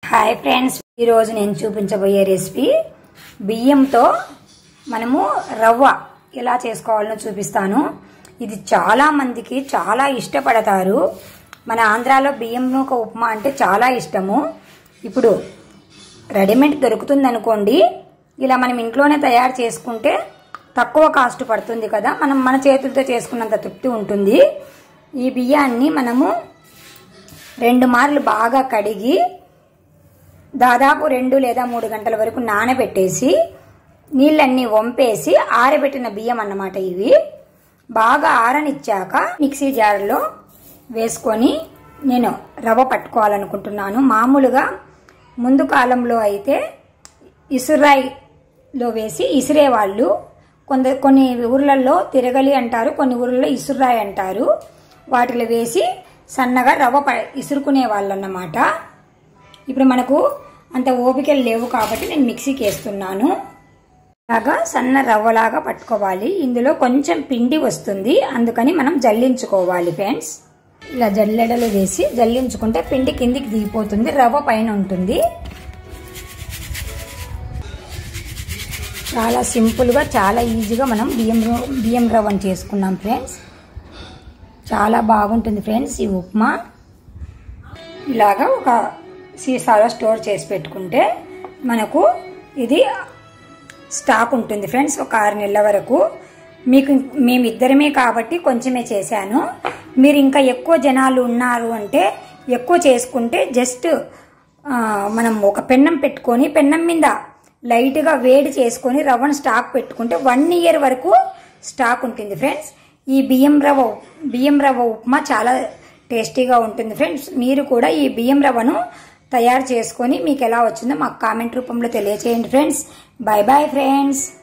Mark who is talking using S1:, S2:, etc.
S1: hi friends ఈరోజు నేను చూపించబోయే రెసిపీ బియ్యంతో మనము రవ్వ ఎలా చేసుకోవాలో చూపిస్తాను ఇది చాలా మందికి చాలా ఇష్టపడతారు మన ఆంధ్రాలో బియ్యం నూక ఉప్మా అంటే చాలా ఇష్టము ఇప్పుడు రెడీమేడ్ దొరుకుతుంది అనుకోండి ఇలా మనం ఇంట్లోనే తయారు చేసుకుంటే తక్కువ కాస్ట్ పడుతుంది కదా మనం మన చేతులతో చేసుకున్నంత తృప్తి ఉంటుంది ఈ బియ్యాన్ని మనము రెండు మార్లు బాగా కడిగి దాదాపు రెండు లేదా మూడు గంటల వరకు నానబెట్టేసి నీళ్ళన్నీ వంపేసి ఆరబెట్టిన బియ్యం అన్నమాట ఇవి బాగా ఆరనిచ్చాక మిక్సీ జార్లో వేసుకొని నేను రవ్వ పట్టుకోవాలనుకుంటున్నాను మామూలుగా ముందు కాలంలో అయితే ఇసురాయిలో వేసి ఇసిరేవాళ్ళు కొంద కొన్ని ఊర్లలో తిరగలి అంటారు కొన్ని ఊర్లలో ఇసురాయి అంటారు వాటిలో వేసి సన్నగా రవ్వ ప ఇసురుకునే వాళ్ళు అన్నమాట ఇప్పుడు మనకు అంత ఓపికలు లేవు కాబట్టి నేను మిక్సీకి వేస్తున్నాను లాగా సన్న రవ్వలాగా పట్టుకోవాలి ఇందులో కొంచెం పిండి వస్తుంది అందుకని మనం జల్లించుకోవాలి ఫ్రెండ్స్ ఇలా జల్లెడలు వేసి జల్లించుకుంటే పిండి కిందికి దిగిపోతుంది రవ్వ పైన ఉంటుంది చాలా సింపుల్గా చాలా ఈజీగా మనం బియ్యం రవ్వ- బియ్యం రవ్వను చేసుకున్నాం ఫ్రెండ్స్ చాలా బాగుంటుంది ఫ్రెండ్స్ ఈ ఉప్మా ఇలాగా ఒక సీసాలో స్టోర్ చేసి పెట్టుకుంటే మనకు ఇది స్టాక్ ఉంటుంది ఫ్రెండ్స్ ఒక ఆరు నెలల వరకు మీకు మేమిద్దరమే కాబట్టి కొంచెమే చేశాను మీరు ఇంకా ఎక్కువ జనాలు ఉన్నారు అంటే ఎక్కువ చేసుకుంటే జస్ట్ ఆ, మనం ఒక పెన్నం పెట్టుకొని పెన్నం మీద లైట్గా వేడి చేసుకొని రవ్వను స్టాక్ పెట్టుకుంటే వన్ ఇయర్ వరకు స్టాక్ ఉంటుంది ఫ్రెండ్స్ ఈ బియ్యం రవ్వ బియ్యం రవ్వ ఉప్మా చాలా టేస్టీగా ఉంటుంది ఫ్రెండ్స్ మీరు కూడా ఈ బియ్యం రవ్వను తయారు చేసుకొని మీకు ఎలా వచ్చిందో మాకు కామెంట్ రూపంలో తెలియచేయండి ఫ్రెండ్స్ బాయ్ బాయ్ ఫ్రెండ్స్